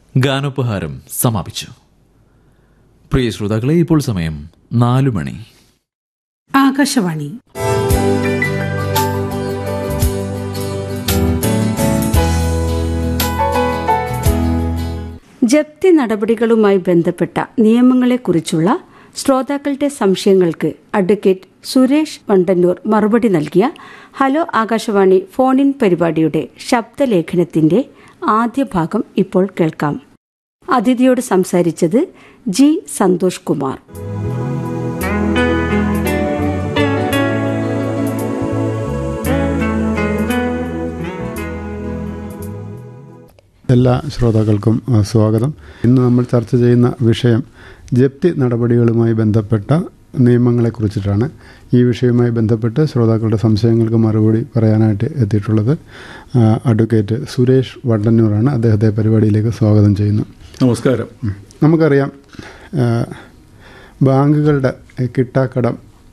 ഗാനോപഹാരം സമാപിച്ചു പ്രിയ ശ്രോതാക്കളെ ഇപ്പോൾ സമയം നാലു മണി ആകാശവാണി ജപ്തി നടപടികളുമായി ബന്ധപ്പെട്ട നിയമങ്ങളെക്കുറിച്ചുള്ള ശ്രോതാക്കളുടെ സംശയങ്ങൾക്ക് അഡ്വക്കേറ്റ് സുരേഷ് വണ്ടന്നൂർ മറുപടി നൽകിയ ഹലോ ആകാശവാണി ഫോണിൻ പരിപാടിയുടെ ശബ്ദലേഖനത്തിന്റെ ആദ്യ ഭാഗം ഇപ്പോൾ കേൾക്കാം അതിഥിയോട് സംസാരിച്ചത് ജി സന്തോഷ് കുമാർ എല്ലാ ശ്രോതാക്കൾക്കും ആ, സ്വാഗതം ഇന്ന് നമ്മൾ ചർച്ച ചെയ്യുന്ന വിഷയം ജപ്തി നടപടികളുമായി ബന്ധപ്പെട്ട നിയമങ്ങളെക്കുറിച്ചിട്ടാണ് ഈ വിഷയവുമായി ബന്ധപ്പെട്ട് ശ്രോതാക്കളുടെ സംശയങ്ങൾക്ക് മറുപടി പറയാനായിട്ട് എത്തിയിട്ടുള്ളത് ആ, അഡ്വക്കേറ്റ് സുരേഷ് വണ്ടന്നൂറാണ് അദ്ദേഹത്തെ പരിപാടിയിലേക്ക് സ്വാഗതം ചെയ്യുന്നു നമസ്കാരം ഉം. നമുക്കറിയാം ആ, ബാങ്കുകളുടെ കിട്ടാക്കടം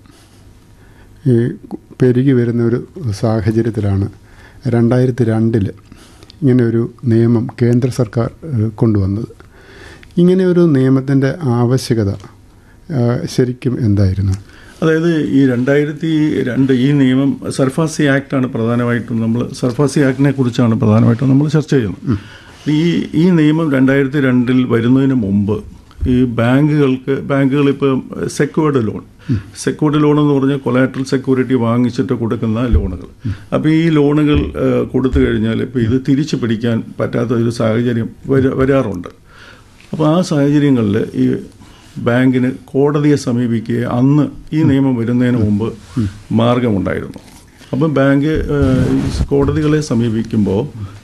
ഈ പെരുകി വരുന്ന ഒരു സാഹചര്യത്തിലാണ് രണ്ടായിരത്തി രണ്ടിൽ ഇങ്ങനെ ഒരു നിയമം കേന്ദ്ര സർക്കാർ ഏഹ്, കൊണ്ടുവന്നത് ഇങ്ങനെ ഒരു നിയമത്തിൻ്റെ ആവശ്യകത ആ, ശരിക്കും എന്തായിരുന്നു അതായത് ഈ രണ്ടായിരത്തി രണ്ട് ഈ നിയമം സർഫാസി ആക്ടാണ് പ്രധാനമായിട്ടും നമ്മൾ സർഫാസി ആക്ടിനെ കുറിച്ചാണ് പ്രധാനമായിട്ടും നമ്മൾ ചർച്ച ചെയ്യുന്നത് ഈ ഈ നിയമം രണ്ടായിരത്തി രണ്ടിൽ വരുന്നതിന് മുമ്പ് ഈ ബാങ്കുകൾക്ക് ബാങ്കുകൾ ഇപ്പോൾ സെക്യൂർഡ് ലോൺ സെക്യൂർഡ് ലോൺ എന്ന് പറഞ്ഞാൽ കൊലാട്രൽ സെക്യൂരിറ്റി വാങ്ങിച്ചിട്ട് കൊടുക്കുന്ന ലോണുകൾ അപ്പോൾ ഈ ലോണുകൾ ഏഹ്, കൊടുത്തു കഴിഞ്ഞാൽ ഇപ്പോൾ ഇത് തിരിച്ചു പിടിക്കാൻ പറ്റാത്ത ഒരു സാഹചര്യം വര- വരാറുണ്ട് അപ്പോൾ ആ സാഹചര്യങ്ങളിൽ ഈ ബാങ്കിന് കോടതിയെ സമീപിക്കുക അന്ന് ഈ നിയമം വരുന്നതിന് മുമ്പ് മാർഗമുണ്ടായിരുന്നു അപ്പം ബാങ്ക് ഏഹ്, ഈ കോടതികളെ സമീപിക്കുമ്പോൾ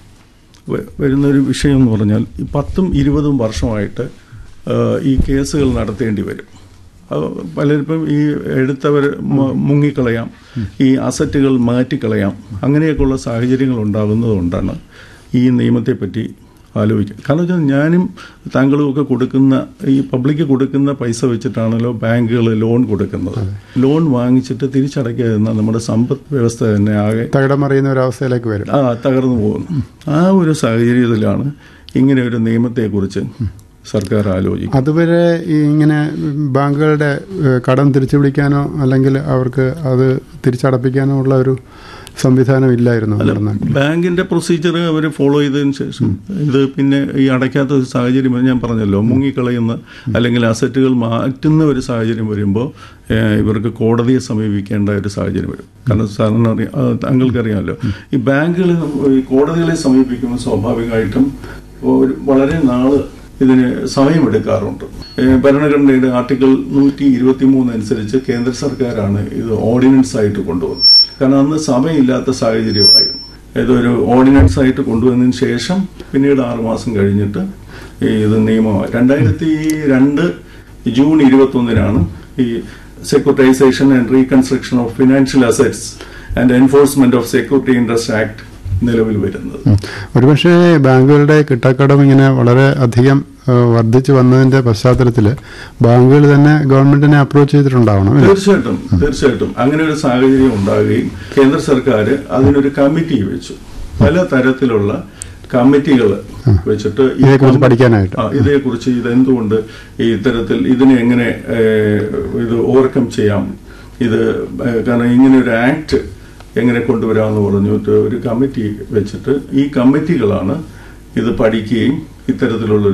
വ- വരുന്നൊരു വിഷയം എന്ന് പറഞ്ഞാൽ ഈ പത്തും ഇരുപതും വർഷമായിട്ട് ഏഹ്, ഈ കേസുകൾ നടത്തേണ്ടി വരും അത് പലർക്കും ഈ എടുത്തവർ മ- മുങ്ങിക്കളയാം ഈ അസറ്റുകൾ മാറ്റിക്കളയാം അങ്ങനെയൊക്കെയുള്ള സാഹചര്യങ്ങൾ ഉണ്ടാകുന്നതുകൊണ്ടാണ് ഈ നിയമത്തെപ്പറ്റി ആലോചിക്കുക കാരണം വെച്ചാൽ ഞാനും താങ്കളും ഒക്കെ കൊടുക്കുന്ന ഈ പബ്ലിക്ക് കൊടുക്കുന്ന പൈസ വെച്ചിട്ടാണല്ലോ ബാങ്കുകൾ ലോൺ കൊടുക്കുന്നത് ലോൺ വാങ്ങിച്ചിട്ട് തിരിച്ചടയ്ക്കാതിരുന്ന നമ്മുടെ സമ്പദ് വ്യവസ്ഥ തന്നെ ആകെ തകിടമറിയുന്ന ഒരവസ്ഥയിലേക്ക് വരും ആ തകർന്നു പോകുന്നു ആ ഒരു സാഹചര്യത്തിലാണ് ഇങ്ങനെ ഒരു നിയമത്തെക്കുറിച്ച് സർക്കാർ ആലോചിക്കുന്നത് അതുവരെ ഈ ഇങ്ങനെ ബാങ്കുകളുടെ ഏഹ്, കടം തിരിച്ചു പിടിക്കാനോ അല്ലെങ്കിൽ അവർക്ക് അത് തിരിച്ചടപ്പിക്കാനോ ഉള്ള ഒരു സംവിധാനം ഇല്ലായിരുന്നു നമ്മുടെ നാട്ടിൽ ബാങ്കിന്റെ പ്രൊസീജിയർ അവർ ഫോളോ ചെയ്തതിന് ശേഷം ഇത് പിന്നെ ഈ അടയ്ക്കാത്ത ഒരു സാഹചര്യം വരും. ഞാൻ പറഞ്ഞല്ലോ മുങ്ങിക്കളയുന്ന അല്ലെങ്കിൽ അസറ്റുകൾ മാറ്റുന്ന ഒരു സാഹചര്യം വരുമ്പോൾ ഏഹ്, ഇവർക്ക് കോടതിയെ സമീപിക്കേണ്ട ഒരു സാഹചര്യം വരും കാരണം സാറിന് അറിയാം ആ, താങ്കൾക്കറിയാമല്ലോ ഈ ബാങ്കുകൾ ഈ കോടതികളെ സമീപിക്കുമ്പോൾ സ്വാഭാവികമായിട്ടും ഒരു വളരെ നാള് ഇതിന് സമയമെടുക്കാറുണ്ട് ഏഹ്, ഭരണഘടനയുടെ ആർട്ടിക്കിൾ നൂറ്റി ഇരുപത്തി മൂന്ന് അനുസരിച്ച് കേന്ദ്ര സർക്കാരാണ് ഇത് ഓർഡിനൻസ് ആയിട്ട് കൊണ്ടുവന്നത് കാരണം അന്ന് സമയമില്ലാത്ത സാഹചര്യമായിരുന്നു ഇതൊരു ഓർഡിനൻസ് ആയിട്ട് കൊണ്ടുവന്നതിന് ശേഷം പിന്നീട് ആറുമാസം കഴിഞ്ഞിട്ട് ഈ ഇത് നിയമമായി രണ്ടായിരത്തി രണ്ട് ജൂൺ ഇരുപത്തി ഒന്നിനാണ് ഈ securitisation and reconstruction of financial assets and enforcement of security interest act നിലവിൽ വരുന്നത് ഉം. ഒരുപക്ഷെ ബാങ്കുകളുടെ കിട്ടാക്കടം ഇങ്ങനെ വളരെ അധികം ഏഹ്, വർദ്ധിച്ചു വന്നതിന്റെ പശ്ചാത്തലത്തിൽ ബാങ്കുകൾ തന്നെ ഗവൺമെന്റിനെ അപ്രോച്ച് ചെയ്തിട്ടുണ്ടാവണം അല്ലേ? തീർച്ചയായിട്ടും തീർച്ചയായിട്ടും അങ്ങനെ ഒരു സാഹചര്യം ഉണ്ടാകുകയും കേന്ദ്ര സർക്കാർ അതിനൊരു കമ്മിറ്റി വെച്ചു പല തരത്തിലുള്ള കമ്മിറ്റികൾ വെച്ചിട്ട് ഈ ഇതേക്കുറിച്ച് കം- പഠിക്കാനായിട്ട്. ആ, ഇതേക്കുറിച്ച് ഇതെന്തുകൊണ്ട് ഈ ഇത്തരത്തിൽ ഇതിനെ എങ്ങനെ ഏഹ്, ഇത് ഓവർകം ചെയ്യാം ഇത് ഏഹ്, കാരണം ഇങ്ങനെ ഒരു ആക്ട് എങ്ങനെ കൊണ്ടുവരാമെന്ന് പറഞ്ഞിട്ട് ഒരു കമ്മിറ്റി വെച്ചിട്ട് ഈ കമ്മിറ്റികളാണ് ഇത് പഠിക്കുകയും ഇത്തരത്തിലുള്ള